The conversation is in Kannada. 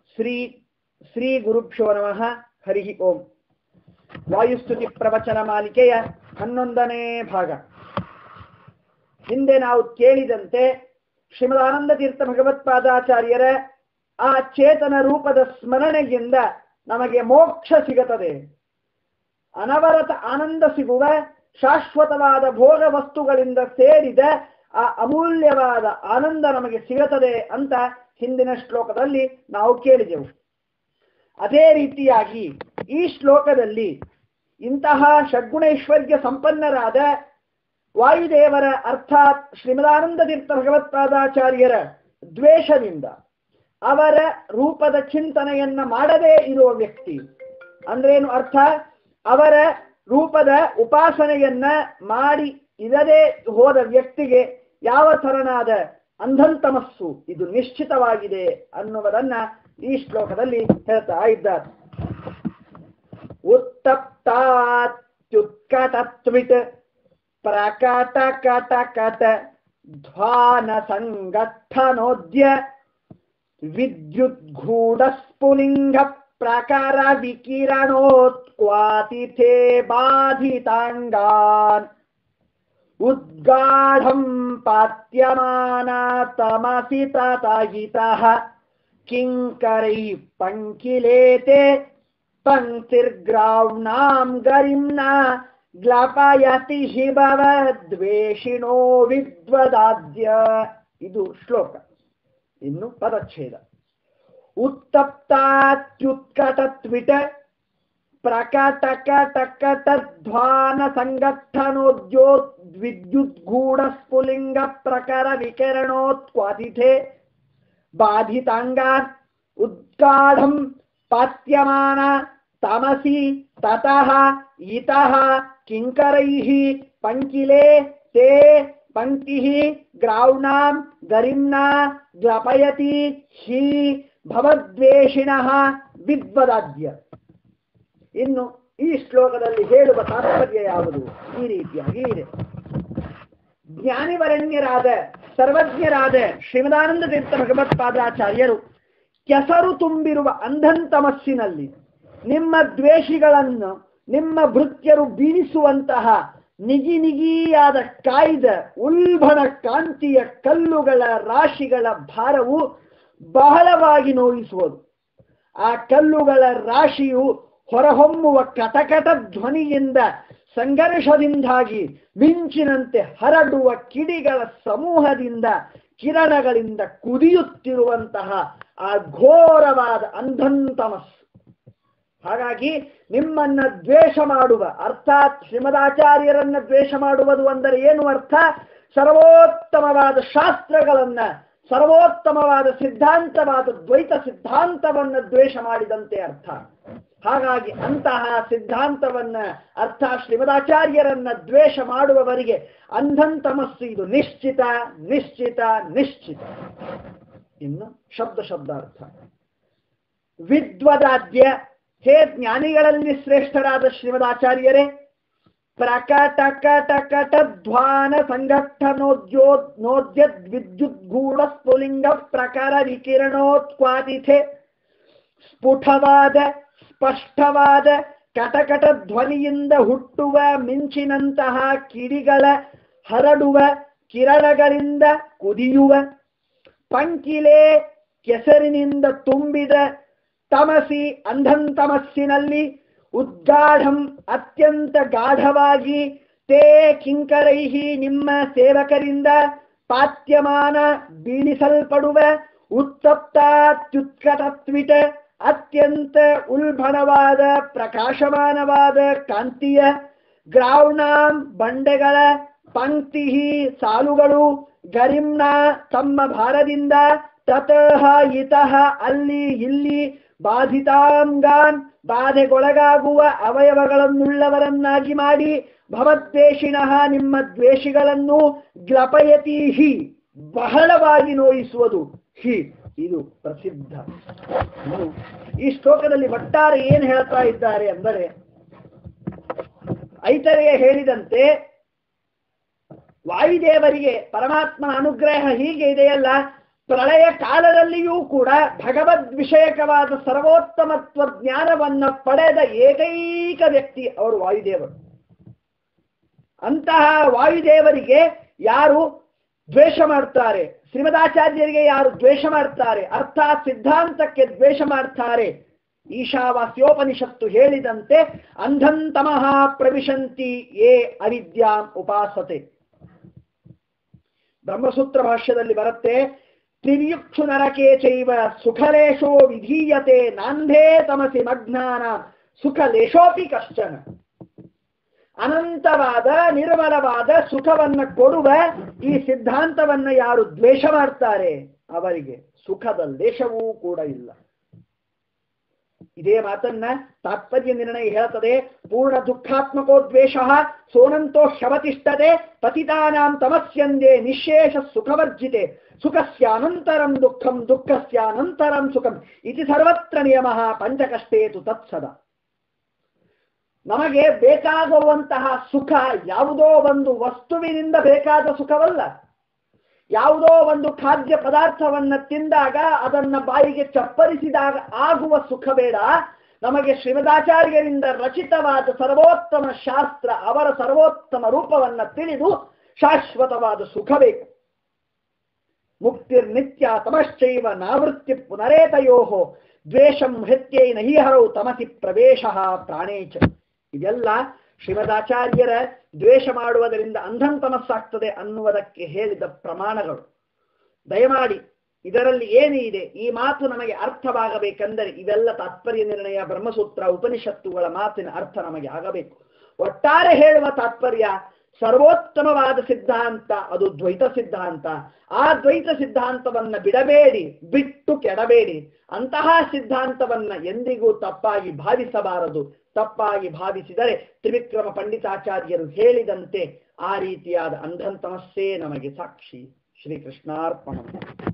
ಶ್ರೀ ಶ್ರೀ ಗುರುಭ್ಯೋ ನಮಃ ಹರಿ ಓಂ ವಾಯುಸ್ತುತಿ ಪ್ರವಚನ ಮಾಲಿಕೆಯ ಹನ್ನೊಂದನೇ ಭಾಗ ಹಿಂದೆ ನಾವು ಕೇಳಿದಂತೆ ಶ್ರೀಮದಾನಂದ ತೀರ್ಥ ಭಗವತ್ಪಾದಾಚಾರ್ಯರ ಆ ಚೇತನ ರೂಪದ ಸ್ಮರಣೆಯಿಂದ ನಮಗೆ ಮೋಕ್ಷ ಸಿಗುತ್ತದೆ ಅನವರತ ಆನಂದ ಸಿಗುವ ಶಾಶ್ವತವಾದ ಭೋಗ ವಸ್ತುಗಳಿಂದ ಸೇರಿದ ಆ ಅಮೂಲ್ಯವಾದ ಆನಂದ ನಮಗೆ ಸಿಗುತ್ತದೆ ಅಂತ ಹಿಂದಿನ ಶ್ಲೋಕದಲ್ಲಿ ನಾವು ಕೇಳಿದೆವು ಅದೇ ರೀತಿಯಾಗಿ ಈ ಶ್ಲೋಕದಲ್ಲಿ ಇಂತಹ ಷಡ್ಗುಣೈಶ್ವರ್ಯ ಸಂಪನ್ನರಾದ ವಾಯುದೇವರ ಅರ್ಥಾತ್ ಶ್ರೀಮದಾನಂದ ತೀರ್ಥ ಭಗವತ್ಪಾದಾಚಾರ್ಯರ ದ್ವೇಷದಿಂದ ಅವರ ರೂಪದ ಚಿಂತನೆಯನ್ನ ಮಾಡದೇ ಇರುವ ವ್ಯಕ್ತಿ ಅಂದ್ರೇನು ಅರ್ಥ ಅವರ ರೂಪದ ಉಪಾಸನೆಯನ್ನ ಮಾಡಿ ಇರದೇ ಹೋದ ವ್ಯಕ್ತಿಗೆ ಯಾವ ತರನಾದ ಅಂಧಂತಮಸ್ಸು ಇದು ನಿಶ್ಚಿತವಾಗಿದೆ ಅನ್ನುವುದನ್ನ ಈ ಶ್ಲೋಕದಲ್ಲಿ ಹೇಳ್ತಾ ಇದ್ದಾರೆ ಉತ್ತಪ್ತಾತ್ಯುತ್ಕಟತ್ವಿಟ್ ಪ್ರಕಟ ಕಟ ಕಟ ಧ್ವಾನ ಸಂಗಠನೋದ್ಯ ವಿದ್ಯುದ್ಗೂಢ ಸ್ಫುಲಿಂಗ ಪ್ರಕಾರ ವಿಕಿರಣೋತ್ಕ್ವಾತಿಥೇ ಬಾಧಿತಾಂಗಾನ್ ಉದ್ಗಾಢಂ ಪಾತ್ಯಮಾನ ತಮಸಿ ತತಯಿತಃ ಕಿಂಕರೈ ಪಂಕಿಲೇತೆ ಪಂಕ್ತಿರ್ಗ್ರಾವ್ಣಾಂ ಗರಿಮ್ನ ಗ್ಲಪಯತಿ ಶಿಭವ ದ್ವೇಷಿಣೋ ವಿದ್ವದಾದ್ಯ ಇದು ಶ್ಲೋಕ ಇನ್ನು ಪದಚ್ಛೇದ ಉತ್ತಪ್ತಾತ್ಯುತ್ಕಟತ್ವಿಟ ಪ್ರಕಟಕಟಕಟಧ್ವಾನ ಸಂಗಠನೋದ್ಯೋ ವಿದ್ಯುದ್ಗೂಢ ಸ್ಫುಲಿಂಗ ಪ್ರಕರ ವಿಕಿರಣೋತ್ಕ್ವಾತಿಥೆ ಬಾಧಿತಾಂಗಾನ್ ಉದ್ಗಾಢಂ ಪಾತ್ಯಮಾನ ತಮಸಿ ತತಃ ಇತಃ ಕಿಂಕರೈಃ ಪಂಕಿಲೆ ತೇ ಪಂಕ್ತಿಃ ಗ್ರಾವ್ಣಾಂ ಗರಿಮ್ನಾ ಗ್ಲಪಯತಿ ಹಿ ಭವದ್ವೇಷಿಣಃ ವಿದ್ವದಾದ್ಯ ಇನ್ನು ಈ ಶ್ಲೋಕದಲ್ಲಿ ಹೇಳುವ ತಾತ್ಪರ್ಯ ಯಾವುದು ಈ ರೀತಿಯಾಗಿ ಇದೆ ಜ್ಞಾನಿವರಣ್ಯರಾದ ಸರ್ವಜ್ಞರಾದ ಶ್ರೀಮದಾನಂದ ತೀರ್ಥ ಭಗವತ್ಪಾದಾಚಾರ್ಯರು ಕೆಸರು ತುಂಬಿರುವ ಅಂಧಂತಮಸ್ಸಿನಲ್ಲಿ ನಿಮ್ಮ ದ್ವೇಷಿಗಳನ್ನು ನಿಮ್ಮ ಭೃತ್ಯರು ಬೀಳಿಸುವಂತಹ ನಿಗಿ ನಿಗಿಯಾದ ಕಾಯ್ದ ಉಲ್ಬಣ ಕಾಂತಿಯ ಕಲ್ಲುಗಳ ರಾಶಿಗಳ ಭಾರವು ಬಹಳವಾಗಿ ನೋಯಿಸುವುದು ಆ ಕಲ್ಲುಗಳ ರಾಶಿಯು ಹೊರಹೊಮ್ಮುವ ಕಟಕಟ ಧ್ವನಿಯಿಂದ ಸಂಘರ್ಷದಿಂದಾಗಿ ಮಿಂಚಿನಂತೆ ಹರಡುವ ಕಿಡಿಗಳ ಸಮೂಹದಿಂದ ಕಿರಣಗಳಿಂದ ಕುದಿಯುತ್ತಿರುವಂತಹ ಆ ಘೋರವಾದ ಅಂಧಂತಮಸ್ಸು ಹಾಗಾಗಿ ನಿಮ್ಮನ್ನ ದ್ವೇಷ ಮಾಡುವ ಅರ್ಥಾತ್ ಶ್ರೀಮದಾಚಾರ್ಯರನ್ನ ದ್ವೇಷ ಮಾಡುವುದು ಅಂದರೆ ಏನು ಅರ್ಥ ಸರ್ವೋತ್ತಮವಾದ ಶಾಸ್ತ್ರಗಳನ್ನ ಸರ್ವೋತ್ತಮವಾದ ಸಿದ್ಧಾಂತವಾದ ದ್ವೈತ ಸಿದ್ಧಾಂತವನ್ನ ದ್ವೇಷ ಮಾಡಿದಂತೆ ಅರ್ಥ ಹಾಗಾಗಿ ಅಂತಹ ಸಿದ್ಧಾಂತವನ್ನ ಅರ್ಥ ಶ್ರೀಮದಾಚಾರ್ಯರನ್ನ ದ್ವೇಷ ಮಾಡುವವರಿಗೆ ಅಂಧಂತಮಸ್ಸು ಇದು ನಿಶ್ಚಿತ ನಿಶ್ಚಿತ ನಿಶ್ಚಿತ ಇನ್ನು ಶಬ್ದ ಶಬ್ದಾರ್ಥ ವಿದ್ವದಾದ್ಯ ಹೇ ಜ್ಞಾನಿಗಳಲ್ಲಿ ಶ್ರೇಷ್ಠರಾದ ಶ್ರೀಮದಾಚಾರ್ಯರೇ ಪ್ರಕಟಕಟಕಟ ಧ್ವಾನ ಸಂಘಟನೋದ್ಯೋ ನೋದ್ಯದ್ ವಿದ್ಯುದ್ಗೂಢ ಸ್ಫುಲಿಂಗ ಪ್ರಕಾರ ವಿಕಿರಣೋತ್ಪಾದಿತೆ ಸ್ಫುಟವಾದ ಸ್ಪಷ್ಟವಾದ ಕಟಕಟ ಧ್ವನಿಯಿಂದ ಹುಟ್ಟುವ ಮಿಂಚಿನಂತಹ ಕಿಡಿಗಳ ಹರಡುವ ಕಿರಣಗಳಿಂದ ಕುದಿಯುವ ಪಂಕಿಲೆ ಕೆಸರಿನಿಂದ ತುಂಬಿದ ತಮಸಿ ಅಂಧಂತಮಸ್ಸಿನಲ್ಲಿ ಉದ್ಗಾಢಂ ಅತ್ಯಂತ ಗಾಢವಾಗಿ ತೇ ಕಿಂಕರೈಹಿ ನಿಮ್ಮ ಸೇವಕರಿಂದ ಪಾತ್ಯಮಾನ ಬೀಳಿಸಲ್ಪಡುವ ಉತ್ತಪ್ತಾತ್ಯುತ್ಕಟತ್ವಿಟ ಅತ್ಯಂತ ಉಲ್ಬಣವಾದ ಪ್ರಕಾಶಮಾನವಾದ ಕಾಂತಿಯ ಗ್ರಾವ್ಣಾಂ ಬಂಡೆಗಳ ಪಂಕ್ತಿ ಸಾಲುಗಳು ಗರಿಮ್ನ ತಮ್ಮ ಭಾರದಿಂದ ತತಃ ಇತಃ ಅಲ್ಲಿ ಇಲ್ಲಿ ಬಾಧಿತಾಂಗಾನ್ ಬಾಧೆಗೊಳಗಾಗುವ ಅವಯವಗಳನ್ನುಳ್ಳವರನ್ನಾಗಿ ಮಾಡಿ ಭವದ್ವೇಷಿಣಃ ನಿಮ್ಮ ದ್ವೇಷಿಗಳನ್ನು ಗ್ಲಪಯತಿ ಹಿ ಬಹಳವಾಗಿ ನೋಯಿಸುವುದು ಹಿ ಇದು ಪ್ರಸಿದ್ಧ ಇನ್ನು ಈ ಶ್ಲೋಕದಲ್ಲಿ ಒಟ್ಟಾರೆ ಏನು ಹೇಳ್ತಾ ಇದ್ದಾರೆ ಅಂದರೆ ಐತರೆಯ ಹೇಳಿದಂತೆ ವಾಯುದೇವರಿಗೆ ಪರಮಾತ್ಮನ ಅನುಗ್ರಹ ಹೀಗೆ ಇದೆಯಲ್ಲ ಪ್ರಳಯ ಕಾಲದಲ್ಲಿಯೂ ಕೂಡ ಭಗವದ್ ವಿಷಯಕವಾದ ಸರ್ವೋತ್ತಮತ್ವ ಜ್ಞಾನವನ್ನ ಪಡೆದ ಏಕೈಕ ವ್ಯಕ್ತಿ ಅವರು ವಾಯುದೇವರು ಅಂತಹ ವಾಯುದೇವರಿಗೆ ಯಾರು ದ್ವೇಷ ಮಾಡ್ತಾರೆ ಶ್ರೀಮದಾಚಾರ್ಯರಿಗೆ ಯಾರು ದ್ವೇಷ ಮಾಡ್ತಾರೆ ಅರ್ಥಾತ್ ಸಿದ್ಧಾಂತಕ್ಕೆ ದ್ವೇಷ ಮಾಡ್ತಾರೆ ಈಶಾವಾಸ್ಯೋಪನಿಷತ್ತು ಹೇಳಿದಂತೆ ಅಂಧಂತಮಃ ಪ್ರವಿಶಂತಿ ಯೇ ಅವಿದ್ಯಾಂ ಉಪಾಸತೆ ಬ್ರಹ್ಮಸೂತ್ರ ಭಾಷ್ಯದಲ್ಲಿ ಬರುತ್ತೆ ತ್ರಿವ್ಯುಕ್ಷು ನರಕೆ ಚೈವ ಸುಖಲೇಶೋ ವಿಧೀಯತೆ ನಾಂಧೇ ತಮಸಿ ಮಗ್ನಾನ ಸುಖಲೇಶೋಪಿ ಕಶ್ಚನ ಅನಂತವಾದ ನಿರ್ಮಲವಾದ ಸುಖವನ್ನ ಕೊಡುವ ಈ ಸಿದ್ಧಾಂತವನ್ನ ಯಾರು ದ್ವೇಷ ಮಾಡ್ತಾರೆ ಅವರಿಗೆ ಸುಖದ ಲೇಷವೂ ಕೂಡ ಇಲ್ಲ ಇದೇ ಮಾತನ್ನ ತಾತ್ಪರ್ಯ ನಿರ್ಣಯ ಹೇಳ್ತದೆ ಪೂರ್ಣ ದುಃಖಾತ್ಮಕೋ ದ್ವೇಷ ಸೋನಂತೋ ಶವತಿಷ್ಠತೆ ಪತಿತಾನಾಂ ತಮಸ್ಯಂದೇ ನಿಶೇಷ ಸುಖವರ್ಜಿತೆ ಸುಖಸ್ಯಾನಂತರಂ ದುಃಖಂ ದುಃಖಸ್ಯಾನಂತರಂ ಸುಖಂ ಇತಿ ಸರ್ವತ್ರ ನಿಯಮ ಪಂಚಕಷ್ಟೇತು ತತ್ಸದ ನಮಗೆ ಬೇಕಾಗುವಂತಹ ಸುಖ ಯಾವುದೋ ಒಂದು ವಸ್ತುವಿನಿಂದ ಬೇಕಾದ ಸುಖವಲ್ಲ ಯಾವುದೋ ಒಂದು ಖಾದ್ಯ ಪದಾರ್ಥವನ್ನ ತಿಂದಾಗ ಅದನ್ನ ಬಾಯಿಗೆ ಚಪ್ಪರಿಸಿದಾಗ ಆಗುವ ಸುಖ ಬೇಡ ನಮಗೆ ಶ್ರೀಮದಾಚಾರ್ಯರಿಂದ ರಚಿತವಾದ ಸರ್ವೋತ್ತಮ ಶಾಸ್ತ್ರ ಅವರ ಸರ್ವೋತ್ತಮ ರೂಪವನ್ನ ತಿಳಿದು ಶಾಶ್ವತವಾದ ಸುಖ ಬೇಕು ಮುಕ್ತಿರ್ನಿತ್ಯ ತಮಶ್ಚೈವ ನಾವೃತ್ತಿ ಪುನರೇತಯೋ ದ್ವೇಷಂ ಹೃತ್ಯೈ ನಹಿಹರೌ ತಮಸಿ ಪ್ರವೇಶ ಪ್ರಾಣೇಚ ಇದೆಲ್ಲ ಶ್ರೀಮದಾಚಾರ್ಯರ ದ್ವೇಷ ಮಾಡುವುದರಿಂದ ಅಂಧಂತಮಸ್ಸಾಗ್ತದೆ ಅನ್ನುವುದಕ್ಕೆ ಹೇಳಿದ ಪ್ರಮಾಣಗಳು ದಯಮಾಡಿ ಇದರಲ್ಲಿ ಏನಿದೆ ಈ ಮಾತು ನಮಗೆ ಅರ್ಥವಾಗಬೇಕೆಂದರೆ ಇವೆಲ್ಲ ತಾತ್ಪರ್ಯ ನಿರ್ಣಯ ಬ್ರಹ್ಮಸೂತ್ರ ಉಪನಿಷತ್ತುಗಳ ಮಾತಿನ ಅರ್ಥ ನಮಗೆ ಆಗಬೇಕು ಒಟ್ಟಾರೆ ಹೇಳುವ ತಾತ್ಪರ್ಯ ಸರ್ವೋತ್ತಮವಾದ ಸಿದ್ಧಾಂತ ಅದು ದ್ವೈತ ಸಿದ್ಧಾಂತ ಆ ದ್ವೈತ ಸಿದ್ಧಾಂತವನ್ನ ಬಿಡಬೇಡಿ ಬಿಟ್ಟು ಕೆಡಬೇಡಿ ಅಂತಹ ಸಿದ್ಧಾಂತವನ್ನ ಎಂದಿಗೂ ತಪ್ಪಾಗಿ ಭಾವಿಸಬಾರದು ತಪ್ಪಾಗಿ ಭಾವಿಸಿದರೆ ತ್ರಿವಿಕ್ರಮ ಪಂಡಿತಾಚಾರ್ಯರು ಹೇಳಿದಂತೆ ಆ ರೀತಿಯಾದ ಅಂಧಂತಮಸ್ಸೇ ನಮಗೆ ಸಾಕ್ಷಿ ಶ್ರೀಕೃಷ್ಣಾರ್ಪಣ